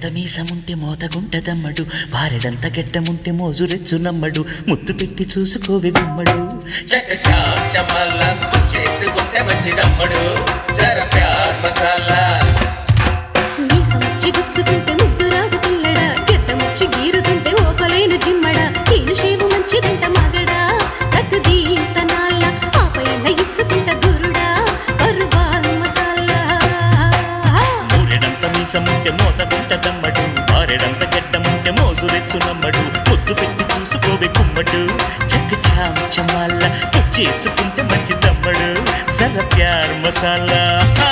మూరెడంత మీసముంటే మోతగుంటదమ్మడు వారెడంత గెడ్డముంటే మోజురెచ్చు నమ్మడు ముద్దు పెట్టి చూసుకోవే గుమ్మడు చక చాప్ చమల్ల చేసుకుంటే మంచిదమ్మడు జర ప్యార్ మసాలా మీసమచ్చి గుచ్చుకుంటే ముద్దు రాదు పిల్లడా గెడ్డమొచ్చి గీరుతుంటే ఓపలేను జిమ్మడా తీను షేవు మంచిదంట మగడా తక్కుది ఇంత నాల్ల ఆ పైన ఇచ్చుకుంట గురుడా పరువాల్ మసాలా మూరెడంత మీసముంటే మోతగుంటదమ్మడు వారెడంత గెడ్డముంటే మోజురెచ్చు నమ్మడు ముద్దు పెట్టి చూసుకోవే గుమ్మడు చక్క చాం చమాల చేసుకుంటే మంచిదమ్మడు సర ప్యార్ మసాలా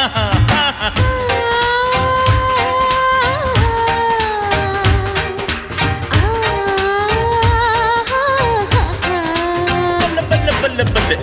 బల్ల బల్ల బల్ల బల్ల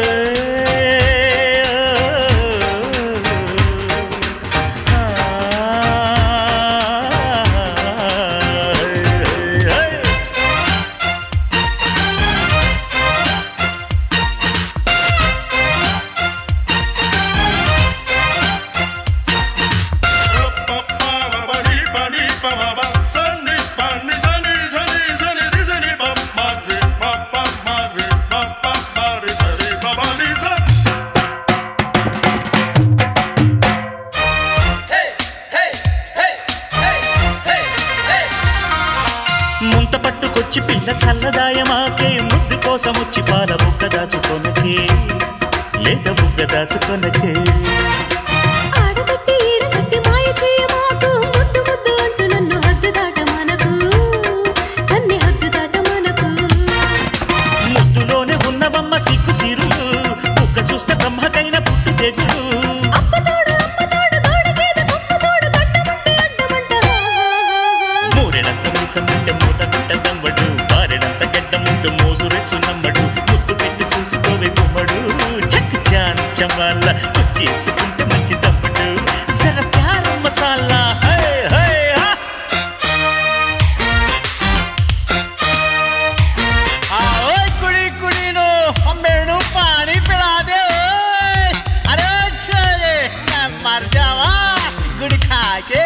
హే హే హే హే హే హే ముంత పట్టుకొచ్చి పిల్ల చల్లదాయమాకే ముద్దు కోసం వచ్చి పాల బుగ్గ దాచుకొనకే లేక బుగ్గ దాచుకొనకే ఆడతట్టి ఈడతట్టి మాయ చేయమాకు ముద్దు ముద్దు అంటూ నన్ను హద్దు దాట మనకు కన్ని హద్దు దాట మనకు ముద్దులోనే ఉన్నవమ్మ సిగ్గు సిరులు బుగ్గ చూస్తే బ్రహ్మకైన పుట్టు తెగులు అప్పతోడు అమ్మతోడు గోడకేద కొమ్మతోడు గడ్డమంటే అడ్డమంట మూరెడంత మీసముంటే మూత గుంట దమ్మడు బారెడంత గడ్డముంటు మోజు రెచ్చు నమ్మడు ముద్దు పెట్టి చూసుకోవే గుమ్మడు చక్ చాన్ చమాల చేసుకుంటే మంచి తమ్ముడు సర ప్యార మసాలా హై హై హా आओ कुड़ी कुड़ी नो मेनू पानी पिला दे ओए अरे छोरे मैं मर जावा गुड़ खा के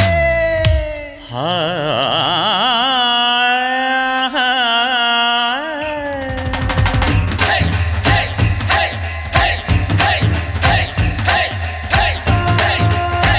హాయ్ హే హే హే హే హే హే హే హే హే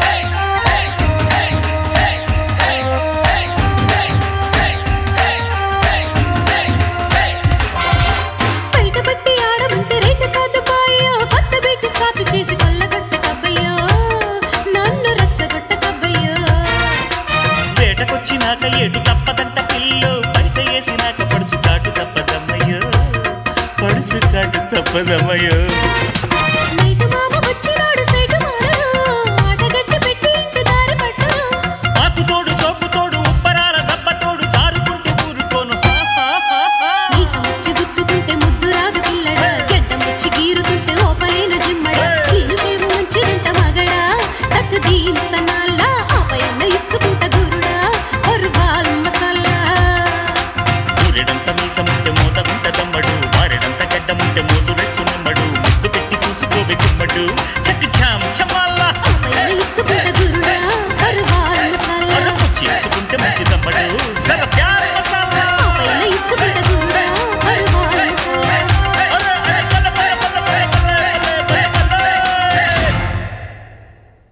బయట పట్టి ఆడమంటే రేటు కాదు బాయ్యో కొత్త బిడ్డ స్టార్ట్ చేసి కొల్లగొట్ట కబ్బయ్యో నన్ను రచ్చగొట్ట కబ్బయ్యో వేటకొచ్చినాక ఏటు తప్పదంట పిల్లు బయట వేసినాక పడుచు కాటు తప్పదమ్మయ్యో పడుచు కాటు తప్పదమ్మయ్యో నైటు మామ వచ్చినాడు సైటు మాడు ఆటగట్టి పెట్టి ఇంటి దారి పట్టు ఆకు తోడు సోపు తోడు ఉప్పరాల దెబ్బ తోడు జారుకుంటూ ఊరుకోను హా, హా, హా, హా. మీసం వచ్చి గుచ్చుకుంటే ముద్దు రాదు పిల్లడా గెడ్డం వచ్చి గీరుతుంటే ఓపలేను జిమ్మడా తీను షేవు మంచిదంట మగడా తక్కు దీంత నాల్ల ఆ పైన ఇచ్చుకుంట గురుడా ఒర్వాల్ మసాలా ఊరెడంత మీసముంటే మోతగుంట దమ్మడు వారెడంత గడ్డముంటే మోజు రెచ్చు నమ్మడు ముద్దు పెట్టి చూసుకోవే గుమ్మడు చక్ చాం చమాలా ఆ పైన ఇచ్చుకుంట గురుడా